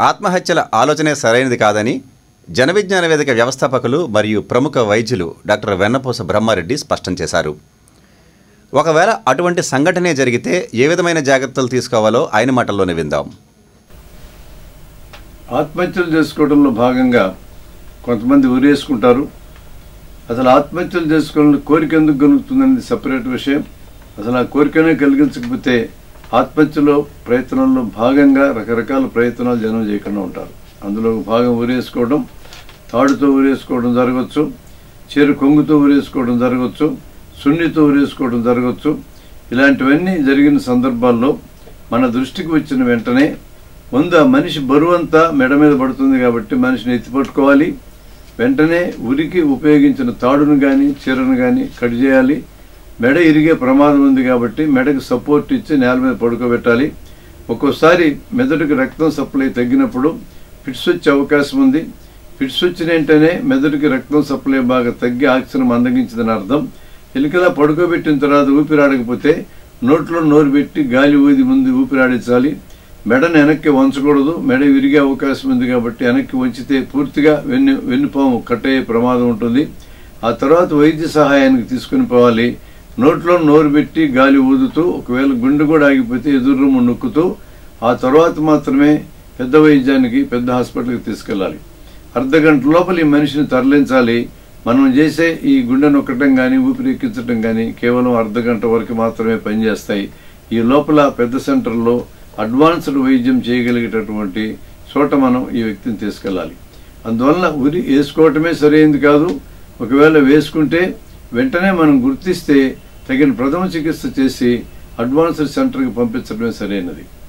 ఆత్మహత్యల ఆలోచనే సరైనది కాదని జన విజ్ఞాన వేదిక వ్యవస్థాపకులు మరియు ప్రముఖ వైద్యులు డాక్టర్ వెన్నపూస బ్రహ్మారెడ్డి స్పష్టం చేశారు ఒకవేళ అటువంటి సంఘటనే జరిగితే ఏ విధమైన జాగ్రత్తలు తీసుకోవాలో ఆయన మాటల్లోనే విందాం ఆత్మహత్యలు చేసుకోవడంలో భాగంగా కొంతమంది ఉరేసుకుంటారు అసలు ఆత్మహత్యలు చేసుకోవాలని కోరిక ఎందుకు కలుగుతుందనేది సపరేట్ విషయం అసలు ఆ కోరికనే కలిగించకపోతే ఆత్మహత్యలో ప్రయత్నంలో భాగంగా రకరకాల ప్రయత్నాలు జనం చేయకుండా ఉంటారు అందులో ఒక భాగం ఊరేసుకోవడం తాడుతో ఊరేసుకోవడం జరగవచ్చు చీర కొంగుతో ఊరేసుకోవడం జరగవచ్చు సున్నితో ఊరేసుకోవడం జరగవచ్చు ఇలాంటివన్నీ జరిగిన సందర్భాల్లో మన దృష్టికి వచ్చిన వెంటనే ముందు ఆ మనిషి బరువంతా మెడ మీద పడుతుంది కాబట్టి మనిషిని ఎత్తిపట్టుకోవాలి వెంటనే ఉరికి ఉపయోగించిన తాడును కానీ చీరను కానీ కట్ చేయాలి మెడ ఇరిగే ప్రమాదం ఉంది కాబట్టి మెడకు సపోర్ట్ ఇచ్చి నేల మీద పడుకోబెట్టాలి ఒక్కోసారి మెదడుకి రక్తం సప్లై తగ్గినప్పుడు ఫిట్స్ వచ్చే అవకాశం ఉంది ఫిట్స్ వచ్చిన వెంటనే మెదడుకి రక్తం సప్లై బాగా తగ్గి ఆక్సిజన్ మందగించిందని అర్థం ఎలికలా పడుకోబెట్టిన తర్వాత ఊపిరాడకపోతే నోట్లో నోరు పెట్టి గాలి ఊది ముందు ఊపిరాడించాలి మెడను వెనక్కి వంచకూడదు మెడ విరిగే అవకాశం ఉంది కాబట్టి వెనక్కి వంచితే పూర్తిగా వెన్ను వెన్నుపాము కట్ అయ్యే ప్రమాదం ఉంటుంది ఆ తర్వాత వైద్య సహాయానికి తీసుకుని పోవాలి నోట్లో నోరు పెట్టి గాలి ఊదుతూ ఒకవేళ గుండె కూడా ఆగిపోతే ఎదురు రొమ్ము నొక్కుతూ ఆ తర్వాత మాత్రమే పెద్ద వైద్యానికి పెద్ద హాస్పిటల్కి తీసుకెళ్ళాలి అర్ధ గంట లోపల ఈ మనిషిని తరలించాలి మనం చేసే ఈ గుండె నొక్కటం కానీ ఊపిరి ఎక్కించడం కానీ కేవలం అర్ధ గంట వరకు మాత్రమే పనిచేస్తాయి ఈ లోపల పెద్ద సెంటర్లో అడ్వాన్స్డ్ వైద్యం చేయగలిగేటటువంటి చోట మనం ఈ వ్యక్తిని తీసుకెళ్ళాలి అందువలన ఉరి వేసుకోవటమే సరైనది కాదు ఒకవేళ వేసుకుంటే వెంటనే మనం గుర్తిస్తే తగిన ప్రథమ చికిత్స చేసి అడ్వాన్స్డ్ సెంటర్కి పంపించడమే సరైనది